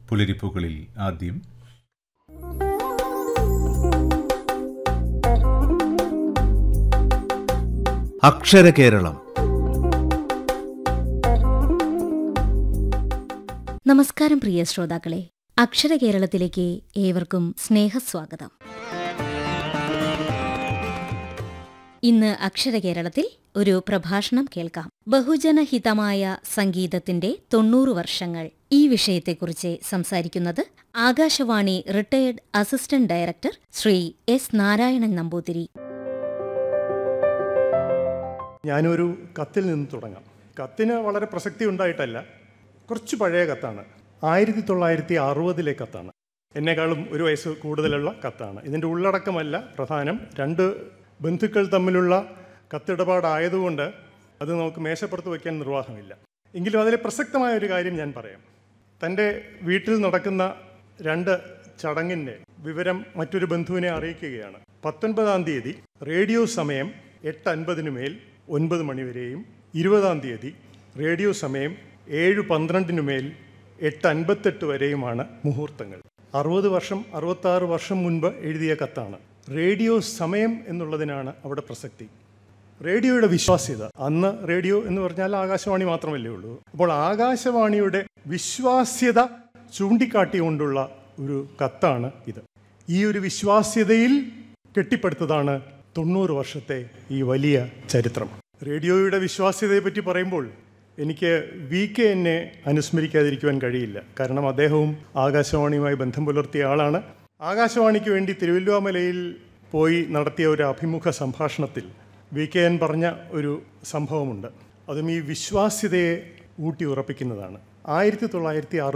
പുലരിപ്പുകളിൽ ആദ്യം അക്ഷരകേരളം നമസ്കാരം പ്രിയ ശ്രോതാക്കളെ അക്ഷര കേരളത്തിലേക്ക് ഏവർക്കും സ്നേഹസ്വാഗതം ഇന്ന് അക്ഷര കേരളത്തിൽ ഒരു പ്രഭാഷണം കേൾക്കാം ബഹുജനഹിതമായ സംഗീതത്തിന്റെ തൊണ്ണൂറ് വർഷങ്ങൾ ഈ വിഷയത്തെക്കുറിച്ച് സംസാരിക്കുന്നത് Akashvani retired assistant director Shri S Narayanan Namboothiri ഞാനൊരു കത്തിൽ നിന്ന് തുടങ്ങാം കത്തിന് വളരെ പ്രസക്തി ഉണ്ടായിട്ടല്ല കുറച്ച് പഴയ കത്താണ് ആയിരത്തി തൊള്ളായിരത്തി അറുപതിലെ കത്താണ് എന്നെക്കാളും ഒരു വയസ്സ് കൂടുതലുള്ള കത്താണ് ഇതിൻ്റെ ഉള്ളടക്കമല്ല പ്രധാനം രണ്ട് ബന്ധുക്കൾ തമ്മിലുള്ള കത്തിടപാടായതുകൊണ്ട് അത് നമുക്ക് മേശപ്പുറത്ത് വയ്ക്കാൻ നിർവാഹമില്ല എങ്കിലും അതിലെ പ്രസക്തമായ ഒരു കാര്യം ഞാൻ പറയാം തൻ്റെ വീട്ടിൽ നടക്കുന്ന രണ്ട് ചടങ്ങിൻ്റെ വിവരം മറ്റൊരു ബന്ധുവിനെ അറിയിക്കുകയാണ് പത്തൊൻപതാം തീയതി റേഡിയോ സമയം എട്ട് അൻപതിനു മേൽ ഒൻപത് മണിവരെയും ഇരുപതാം തീയതി റേഡിയോ സമയം ഏഴ് പന്ത്രണ്ടിനു മേൽ എട്ട് അൻപത്തെട്ട് വരെയുമാണ് മുഹൂർത്തങ്ങൾ അറുപത് വർഷം അറുപത്താറ് വർഷം മുൻപ് എഴുതിയ കത്താണ് റേഡിയോ സമയം എന്നുള്ളതിനാണ് അവിടെ പ്രസക്തി റേഡിയോയുടെ വിശ്വാസ്യത അന്ന് റേഡിയോ എന്ന് പറഞ്ഞാൽ ആകാശവാണി മാത്രമല്ലേ ഉള്ളൂ അപ്പോൾ ആകാശവാണിയുടെ വിശ്വാസ്യത ചൂണ്ടിക്കാട്ടിക്കൊണ്ടുള്ള ഒരു കത്താണ് ഇത് ഈ ഒരു വിശ്വാസ്യതയിൽ കെട്ടിപ്പടുത്തതാണ് തൊണ്ണൂറ് വർഷത്തെ ഈ വലിയ ചരിത്രം റേഡിയോയുടെ വിശ്വാസ്യതയെ പറ്റി പറയുമ്പോൾ എനിക്ക് വി കെ എന്നെ അനുസ്മരിക്കാതിരിക്കുവാൻ കഴിയില്ല കാരണം അദ്ദേഹവും ആകാശവാണിയുമായി ബന്ധം പുലർത്തിയ ആളാണ് ആകാശവാണിക്ക് വേണ്ടി തിരുവല്ലുവാമലയിൽ പോയി നടത്തിയ ഒരു അഭിമുഖ സംഭാഷണത്തിൽ വി കെ എൻ പറഞ്ഞ ഒരു സംഭവമുണ്ട് അതും ഈ വിശ്വാസ്യതയെ ഊട്ടി ഉറപ്പിക്കുന്നതാണ് ആയിരത്തി തൊള്ളായിരത്തി